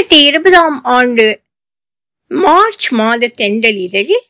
இரண்டாயிரத்தி இருபதாம் ஆண்டு மார்ச் மாத தெண்டல் இதழில்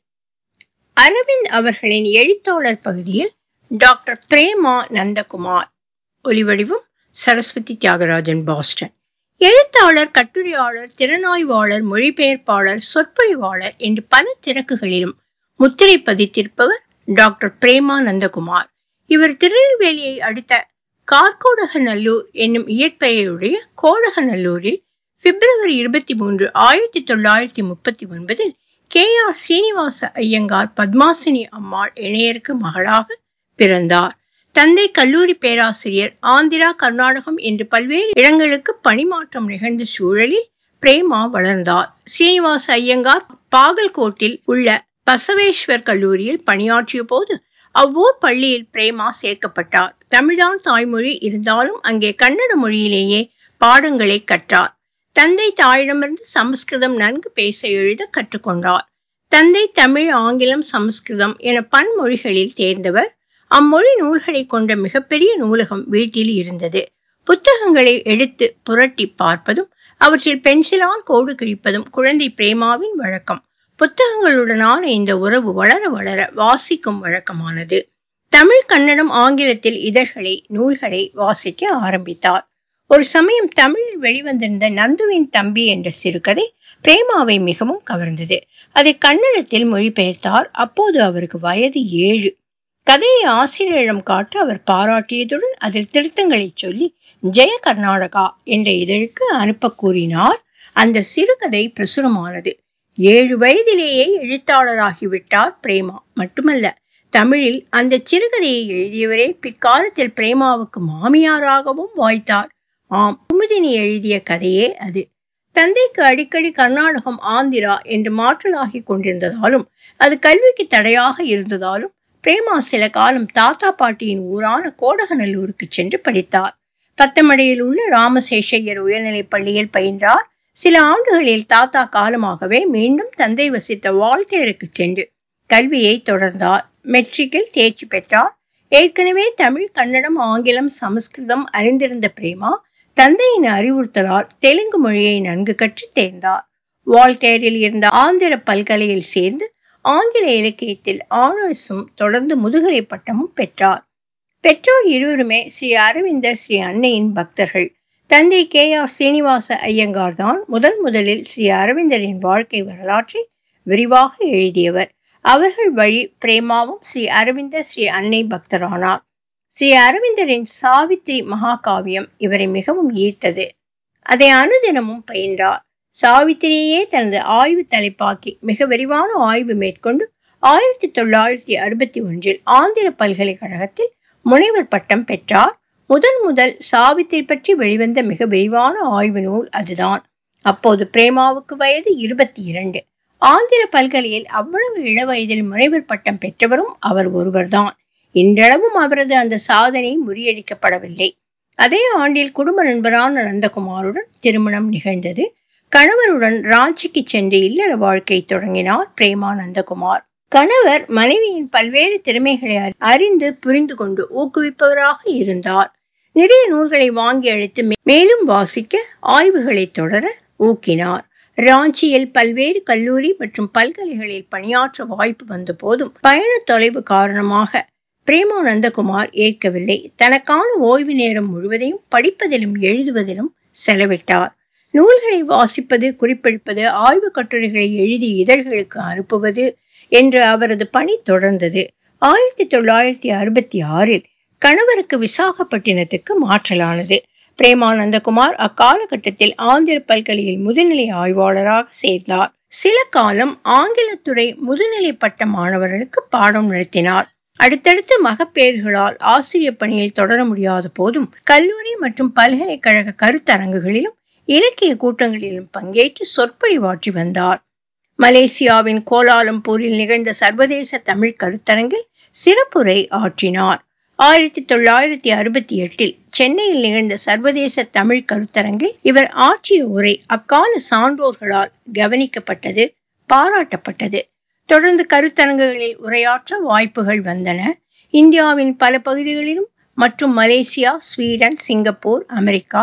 அரவிந்த் அவர்களின் எழுத்தாளர் பகுதியில் டாக்டர் பிரேமா நந்தகுமார் ஒலிவடிவம் சரஸ்வதி தியாகராஜன் பாஸ்டன் எழுத்தாளர் கட்டுரையாளர் திறனாய்வாளர் மொழிபெயர்ப்பாளர் சொற்பொழிவாளர் என்று பல திறக்குகளிலும் முத்திரை பதித்திருப்பவர் டாக்டர் பிரேமா நந்தகுமார் இவர் திருநெல்வேலியை அடுத்த கார்கோடகநல்லூர் என்னும் இயற்பெயருடைய கோடகநல்லூரில் பிப்ரவரி இருபத்தி மூன்று ஆயிரத்தி தொள்ளாயிரத்தி முப்பத்தி ஒன்பதில் கே ஆர் சீனிவாச ஐயங்கார் பத்மாசினி அம்மாள் இணையருக்கு மகளாக பிறந்தார் தந்தை கல்லூரி பேராசிரியர் ஆந்திரா கர்நாடகம் என்று பல்வேறு இடங்களுக்கு பணிமாற்றம் நிகழ்ந்த சூழலில் பிரேமா வளர்ந்தார் சீனிவாச ஐயங்கார் பாகல்கோட்டில் உள்ள பசவேஸ்வர் கல்லூரியில் பணியாற்றிய போது அவ்வூர் பள்ளியில் பிரேமா சேர்க்கப்பட்டார் தமிழ்தான் தாய்மொழி இருந்தாலும் அங்கே கன்னட மொழியிலேயே பாடங்களை கற்றார் தந்தை தாயிடமிருந்து சமஸ்கிருதம் நன்கு பேச எழுத கற்றுக்கொண்டார் தந்தை தமிழ் ஆங்கிலம் சமஸ்கிருதம் என பன்மொழிகளில் தேர்ந்தவர் அம்மொழி நூல்களை கொண்ட மிகப்பெரிய நூலகம் வீட்டில் இருந்தது புத்தகங்களை எடுத்து புரட்டி பார்ப்பதும் அவற்றில் பென்சிலால் கோடு கிழிப்பதும் குழந்தை பிரேமாவின் வழக்கம் புத்தகங்களுடனான இந்த உறவு வளர வளர வாசிக்கும் வழக்கமானது தமிழ் கன்னடம் ஆங்கிலத்தில் இதழ்களை நூல்களை வாசிக்க ஆரம்பித்தார் ஒரு சமயம் தமிழில் வெளிவந்திருந்த நந்துவின் தம்பி என்ற சிறுகதை பிரேமாவை மிகவும் கவர்ந்தது அதை கன்னடத்தில் மொழிபெயர்த்தார் அப்போது அவருக்கு வயது ஏழு கதையை ஆசிரியரிடம் காட்ட அவர் பாராட்டியதுடன் அதில் திருத்தங்களை சொல்லி ஜெய கர்நாடகா என்ற இதழுக்கு அனுப்ப கூறினார் அந்த சிறுகதை பிரசுரமானது ஏழு வயதிலேயே எழுத்தாளராகிவிட்டார் பிரேமா மட்டுமல்ல தமிழில் அந்த சிறுகதையை எழுதியவரே பிற்காலத்தில் பிரேமாவுக்கு மாமியாராகவும் வாய்த்தார் ஆம் குமுதினி எழுதிய கதையே அது தந்தைக்கு அடிக்கடி கர்நாடகம் ஆந்திரா என்று மாற்றலாகி கொண்டிருந்ததாலும் அது கல்விக்கு தடையாக இருந்ததாலும் பிரேமா சில காலம் தாத்தா பாட்டியின் ஊரான கோடகநல்லூருக்கு சென்று படித்தார் பத்தமடையில் உள்ள ராமசேஷையர் உயர்நிலைப் பள்ளியில் பயின்றார் சில ஆண்டுகளில் தாத்தா காலமாகவே மீண்டும் தந்தை வசித்த வால்டேருக்கு சென்று கல்வியை தொடர்ந்தார் மெட்ரிக்கில் தேர்ச்சி பெற்றார் ஏற்கனவே தமிழ் கன்னடம் ஆங்கிலம் சமஸ்கிருதம் அறிந்திருந்த பிரேமா தந்தையின் அறிவுறுத்தலால் தெலுங்கு மொழியை நன்கு கற்று தேர்ந்தார் வால்டேரில் இருந்த ஆந்திர பல்கலையில் சேர்ந்து ஆங்கில இலக்கியத்தில் ஆனர்ஸும் தொடர்ந்து முதுகலை பட்டமும் பெற்றார் பெற்றோர் இருவருமே ஸ்ரீ அரவிந்தர் ஸ்ரீ அன்னையின் பக்தர்கள் தந்தை கே ஆர் சீனிவாச ஐயங்கார் தான் முதல் முதலில் ஸ்ரீ அரவிந்தரின் வாழ்க்கை வரலாற்றை விரிவாக எழுதியவர் அவர்கள் வழி பிரேமாவும் ஸ்ரீ அரவிந்தர் ஸ்ரீ அன்னை பக்தரானார் ஸ்ரீ அரவிந்தரின் சாவித்ரி மகாகாவியம் இவரை மிகவும் ஈர்த்தது அதை அனுதினமும் பயின்றார் சாவித்திரியே தனது ஆய்வு தலைப்பாக்கி மிக விரிவான ஆய்வு மேற்கொண்டு ஆயிரத்தி தொள்ளாயிரத்தி அறுபத்தி ஒன்றில் ஆந்திர பல்கலைக்கழகத்தில் முனைவர் பட்டம் பெற்றார் முதன் முதல் சாவித்திரி பற்றி வெளிவந்த மிக விரிவான ஆய்வு நூல் அதுதான் அப்போது பிரேமாவுக்கு வயது இருபத்தி இரண்டு ஆந்திர பல்கலையில் அவ்வளவு இளவயதில் முனைவர் பட்டம் பெற்றவரும் அவர் ஒருவர்தான் இன்றளவும் அவரது அந்த சாதனை முறியடிக்கப்படவில்லை அதே ஆண்டில் குடும்ப நண்பரான நந்தகுமாருடன் திருமணம் நிகழ்ந்தது கணவருடன் ராஞ்சிக்கு சென்று இல்லற வாழ்க்கை தொடங்கினார் பிரேமா நந்தகுமார் கணவர் மனைவியின் பல்வேறு திறமைகளை அறிந்து புரிந்து கொண்டு ஊக்குவிப்பவராக இருந்தார் நிறைய நூல்களை வாங்கி அளித்து மேலும் வாசிக்க ஆய்வுகளை தொடர ஊக்கினார் ராஞ்சியில் பல்வேறு கல்லூரி மற்றும் பல்கலைகளில் பணியாற்ற வாய்ப்பு வந்த போதும் பயண தொலைவு காரணமாக பிரேமா நந்தகுமார் ஏற்கவில்லை தனக்கான ஓய்வு நேரம் முழுவதையும் படிப்பதிலும் எழுதுவதிலும் செலவிட்டார் நூல்களை வாசிப்பது குறிப்பெடுப்பது ஆய்வு கட்டுரைகளை எழுதி இதழ்களுக்கு அனுப்புவது என்று அவரது பணி தொடர்ந்தது ஆயிரத்தி தொள்ளாயிரத்தி அறுபத்தி ஆறில் கணவருக்கு விசாகப்பட்டினத்துக்கு மாற்றலானது பிரேமானந்தகுமார் அக்காலகட்டத்தில் ஆந்திர பல்கலையில் முதுநிலை ஆய்வாளராக சேர்ந்தார் சில காலம் ஆங்கிலத்துறை முதுநிலை பட்ட மாணவர்களுக்கு பாடம் நடத்தினார் அடுத்தடுத்த மகப்பேறுகளால் ஆசிரியர் பணியில் தொடர முடியாத போதும் கல்லூரி மற்றும் பல்கலைக்கழக கருத்தரங்குகளிலும் இலக்கிய கூட்டங்களிலும் பங்கேற்று சொற்பொழிவாற்றி வந்தார் மலேசியாவின் கோலாலம்பூரில் நிகழ்ந்த சர்வதேச தமிழ் கருத்தரங்கில் சிறப்புரை ஆற்றினார் ஆயிரத்தி தொள்ளாயிரத்தி அறுபத்தி எட்டில் சென்னையில் நிகழ்ந்த சர்வதேச தமிழ் கருத்தரங்கில் இவர் ஆற்றிய உரை அக்கால சான்றோர்களால் கவனிக்கப்பட்டது பாராட்டப்பட்டது தொடர்ந்து கருத்தரங்குகளில் உரையாற்ற வாய்ப்புகள் வந்தன இந்தியாவின் பல பகுதிகளிலும் மற்றும் மலேசியா ஸ்வீடன் சிங்கப்பூர் அமெரிக்கா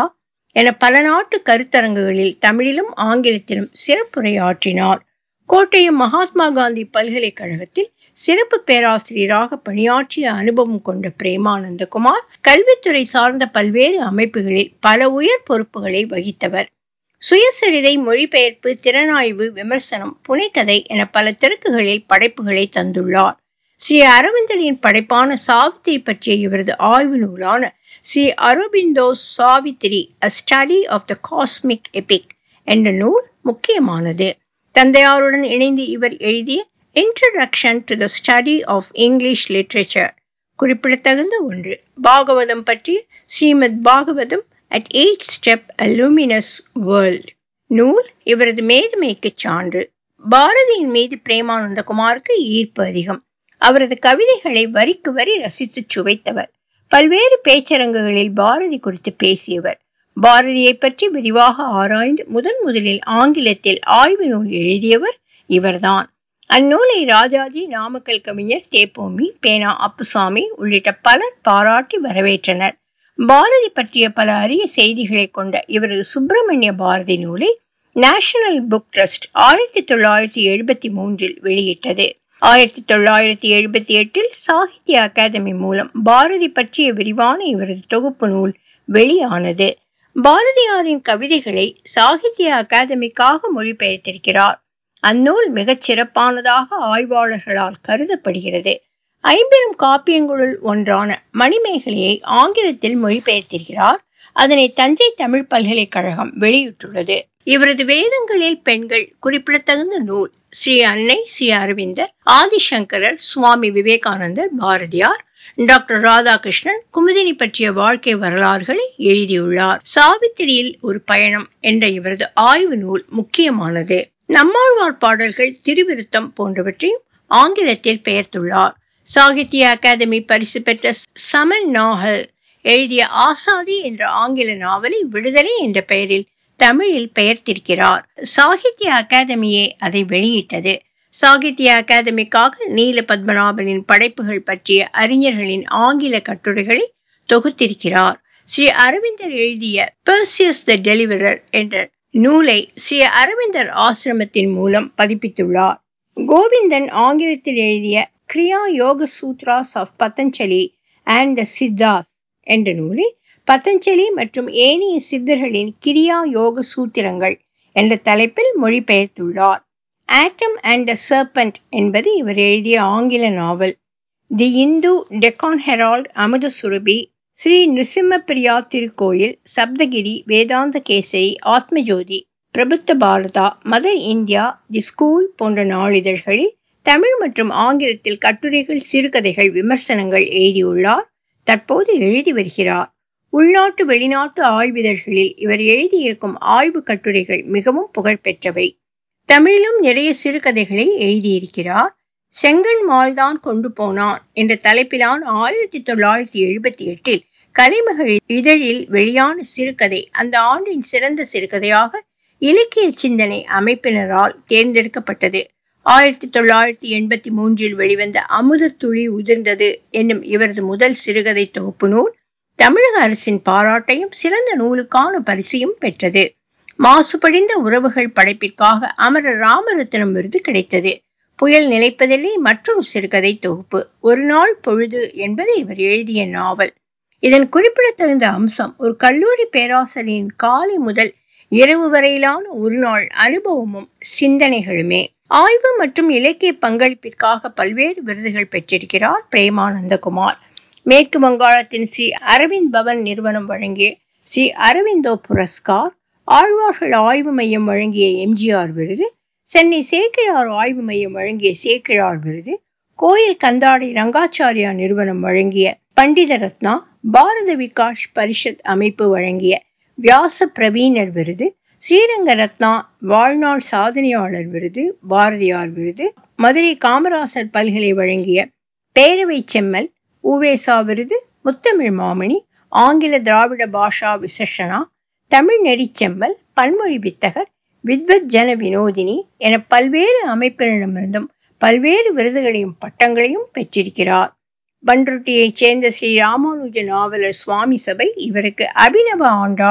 என பல நாட்டு கருத்தரங்குகளில் தமிழிலும் ஆங்கிலத்திலும் சிறப்புரையாற்றினார் கோட்டயம் மகாத்மா காந்தி பல்கலைக்கழகத்தில் சிறப்பு பேராசிரியராக பணியாற்றிய அனுபவம் கொண்ட பிரேமானந்தகுமார் கல்வித்துறை சார்ந்த பல்வேறு அமைப்புகளில் பல உயர் பொறுப்புகளை வகித்தவர் சுயசரிதை மொழிபெயர்ப்பு திறனாய்வு விமர்சனம் புனைக்கதை என பல திறக்குகளில் படைப்புகளை தந்துள்ளார் ஸ்ரீ அரவிந்தரின் படைப்பான சாவித்திரி பற்றிய இவரது ஆய்வு நூலான Sri Aurobindo Savitri a study of the cosmic epic என்ற நூல் முக்கியமானது தந்தையாருடன் இணைந்து இவர் எழுதிய introduction to the study of English literature குறிப்பிடத்தகுந்த ஒன்று பாகவதம் பற்றி Srimad Bhagavatam at eight step a luminous world நூல் இவரது மேதுமைக்கு சான்று பாரதியின் மீது பிரேமானந்த குமாருக்கு ஈர்ப்பு அதிகம் அவரது கவிதைகளை வரிக்கு வரி ரசித்து சுவைத்தவர் பல்வேறு பேச்சரங்குகளில் பாரதி குறித்து பேசியவர் பாரதியை பற்றி விரிவாக ஆராய்ந்து முதன் முதலில் ஆங்கிலத்தில் ஆய்வு நூல் எழுதியவர் இவர்தான் அந்நூலை ராஜாஜி நாமக்கல் கவிஞர் தேப்போமி பேனா அப்புசாமி உள்ளிட்ட பலர் பாராட்டி வரவேற்றனர் பாரதி பற்றிய பல அரிய செய்திகளை கொண்ட இவரது சுப்பிரமணிய பாரதி நூலை நேஷனல் புக் ட்ரஸ்ட் ஆயிரத்தி தொள்ளாயிரத்தி எழுபத்தி மூன்றில் வெளியிட்டது ஆயிரத்தி தொள்ளாயிரத்தி எழுபத்தி எட்டில் சாகித்ய அகாதமி மூலம் பாரதி பற்றிய விரிவான இவரது தொகுப்பு நூல் வெளியானது பாரதியாரின் கவிதைகளை சாகித்ய அகாதமிக்காக மொழிபெயர்த்திருக்கிறார் அந்நூல் மிகச் சிறப்பானதாக ஆய்வாளர்களால் கருதப்படுகிறது ஐம்பெரும் காப்பியங்களுள் ஒன்றான மணிமேகலையை ஆங்கிலத்தில் மொழிபெயர்த்திருக்கிறார் அதனை தஞ்சை தமிழ் பல்கலைக்கழகம் வெளியிட்டுள்ளது இவரது வேதங்களில் பெண்கள் குறிப்பிடத்தகுந்த நூல் ஸ்ரீ அன்னை ஸ்ரீ அரவிந்தர் ஆதிசங்கரர் சுவாமி விவேகானந்தர் பாரதியார் டாக்டர் ராதாகிருஷ்ணன் குமுதினி பற்றிய வாழ்க்கை வரலாறுகளை எழுதியுள்ளார் சாவித்திரியில் ஒரு பயணம் என்ற இவரது ஆய்வு நூல் முக்கியமானது நம்மாழ்வார் பாடல்கள் திருவிருத்தம் போன்றவற்றையும் ஆங்கிலத்தில் பெயர்த்துள்ளார் சாகித்ய அகாதமி பரிசு பெற்ற சமன் நாகல் எழுதிய ஆசாதி என்ற ஆங்கில நாவலை விடுதலை என்ற பெயரில் தமிழில் பெயர்த்திருக்கிறார் சாகித்ய அகாதமியே அதை வெளியிட்டது சாகித்ய அகாதமிக்காக நீல பத்மநாபனின் படைப்புகள் பற்றிய அறிஞர்களின் ஆங்கில கட்டுரைகளை தொகுத்திருக்கிறார் ஸ்ரீ அரவிந்தர் எழுதிய பர்சியஸ் த டெலிவரர் என்ற நூலை ஸ்ரீ அரவிந்தர் ஆசிரமத்தின் மூலம் பதிப்பித்துள்ளார் கோவிந்தன் ஆங்கிலத்தில் எழுதிய Kriya Yoga Sutras of Patanjali and the Siddhas என்ற நூலை பதஞ்சலி மற்றும் ஏனைய சித்தர்களின் கிரியா யோக சூத்திரங்கள் என்ற தலைப்பில் மொழிபெயர்த்துள்ளார் ஆட்டம் அண்ட் த சர்பண்ட் என்பது இவர் எழுதிய ஆங்கில நாவல் the Hindu Deccan Herald Amudha Surabhi Sri Nrusimhapriya Thirukkoyil Saptagiri Vedanta Kesari Atmajothi Prabuddha Bharata mother India the school போன்ற நாளிதழ்களில் தமிழ் மற்றும் ஆங்கிலத்தில் கட்டுரைகள் சிறுகதைகள் விமர்சனங்கள் எழுதியுள்ளார் தற்போது எழுதி வருகிறார் உள்நாட்டு வெளிநாட்டு ஆய்விதழ்களில் இவர் எழுதியிருக்கும் ஆய்வு கட்டுரைகள் மிகவும் புகழ்பெற்றவை தமிழிலும் நிறைய சிறுகதைகளை எழுதியிருக்கிறார் செங்கன் மால்தான் கொண்டு போனான் என்ற தலைப்பிலான ஆயிரத்தி தொள்ளாயிரத்தி எழுபத்தி எட்டில் கலைமகள் இதழில் வெளியான சிறுகதை அந்த ஆண்டின் சிறந்த சிறுகதையாக இலக்கிய சிந்தனை அமைப்பினரால் தேர்ந்தெடுக்கப்பட்டது ஆயிரத்தி தொள்ளாயிரத்தி எண்பத்தி மூன்றில் வெளிவந்த அமுத துளி உதிர்ந்தது என்னும் இவரது முதல் சிறுகதை தொகுப்பு நூல் தமிழக அரசின் பாராட்டையும் சிறந்த நூலுக்கான பரிசையும் பெற்றது மாசுபடிந்த உறவுகள் படைப்பிற்காக அமரர் ராமரத்னம் விருது கிடைத்தது புயல் நிலைப்பதில்லை மற்றொரு சிறுகதை தொகுப்பு ஒரு நாள் பொழுது என்பது இவர் எழுதிய நாவல் இதன் குறிப்பிடத்தகுந்த அம்சம் ஒரு கல்லூரி பேராசிரியரின் காலை முதல் இரவு வரையிலான ஒரு நாள் அனுபவமும் சிந்தனைகளுமே ஆய்வு மற்றும் இலக்கிய பங்களிப்பிற்காக பல்வேறு விருதுகள் பெற்றிருக்கிறார் பிரேமானந்தகுமார் மேற்கு வங்காளத்தின் ஸ்ரீ அரவிந்த் பவன் நிறுவனம் வழங்கிய ஸ்ரீ அரவிந்தோ புரஸ்கார் ஆழ்வார்கள் ஆய்வு மையம் வழங்கிய எம்ஜிஆர் விருது சென்னை சேக்கிழார் ஆய்வு மையம் வழங்கிய சேக்கிழார் விருது கோயில் கந்தாடை ரங்காச்சாரியா நிறுவனம் வழங்கிய பண்டித ரத்னா பாரத விகாஷ் பரிஷத் அமைப்பு வழங்கிய வியாச பிரவீணர் விருது ஸ்ரீரங்க ரத்னா வாழ்நாள் சாதனையாளர் விருது பாரதியார் விருது மதுரை காமராசர் பல்கலை வழங்கிய பேரவை செம்மல் உவேசா விருது முத்தமிழ் மாமணி ஆங்கில திராவிட பாஷா விசேஷனா தமிழ் நெறிச்செம்மல் பன்மொழி வித்தகர் வித்வத் ஜன வினோதினி என பல்வேறு அமைப்பினரிடமிருந்தும் பல்வேறு விருதுகளையும் பட்டங்களையும் பெற்றிருக்கிறார் பன்ருட்டியைச் சேர்ந்த ஸ்ரீ ராமானுஜ நாவலர் சுவாமி சபை இவருக்கு அபிநவ ஆண்டாள்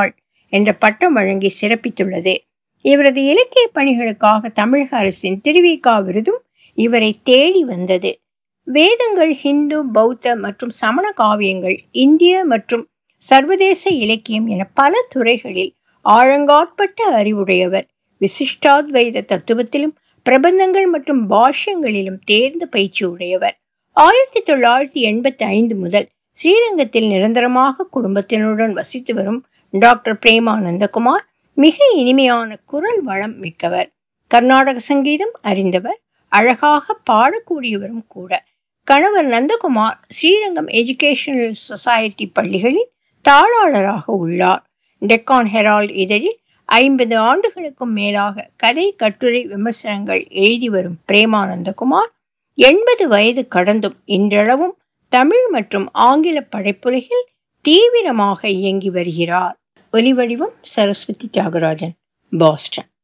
என்ற பட்டம் வழங்கி சிறப்பித்துள்ளது இவரது இலக்கிய பணிகளுக்காக தமிழக அரசின் திருவிகா விருதும் இவரை தேடி வந்தது வேதங்கள் ஹிந்து பௌத்த மற்றும் சமண காவியங்கள் இந்திய மற்றும் சர்வதேச இலக்கியம் என பல துறைகளில் ஆழங்காட்பட்ட அறிவுடையவர் விசிஷ்டாத்வைத தத்துவத்திலும் பிரபந்தங்கள் மற்றும் பாஷ்யங்களிலும் தேர்ந்த பயிற்சி உடையவர் ஆயிரத்தி தொள்ளாயிரத்தி எண்பத்தி ஐந்து முதல் ஸ்ரீரங்கத்தில் நிரந்தரமாக குடும்பத்தினருடன் வசித்து வரும் டாக்டர் பிரேமானந்தகுமார் மிக இனிமையான குரல் வளம் மிக்கவர் கர்நாடக சங்கீதம் அறிந்தவர் அழகாக பாடக்கூடியவரும் கூட கணவர் நந்தகுமார் ஸ்ரீரங்கம் எஜுகேஷனல் சொசைட்டி பள்ளிகளில் தாளாளராக உள்ளார் டெக்கான் ஹெரால்ட் இதழில் ஐம்பது ஆண்டுகளுக்கும் மேலாக கதை கட்டுரை விமர்சனங்கள் எழுதி வரும் பிரேமானந்தகுமார் எண்பது வயது கடந்தும் இன்றளவும் தமிழ் மற்றும் ஆங்கில படைப்புலகில் தீவிரமாக இயங்கி வருகிறார் ஒலிவடிவம் சரஸ்வதி தியாகராஜன் பாஸ்டன்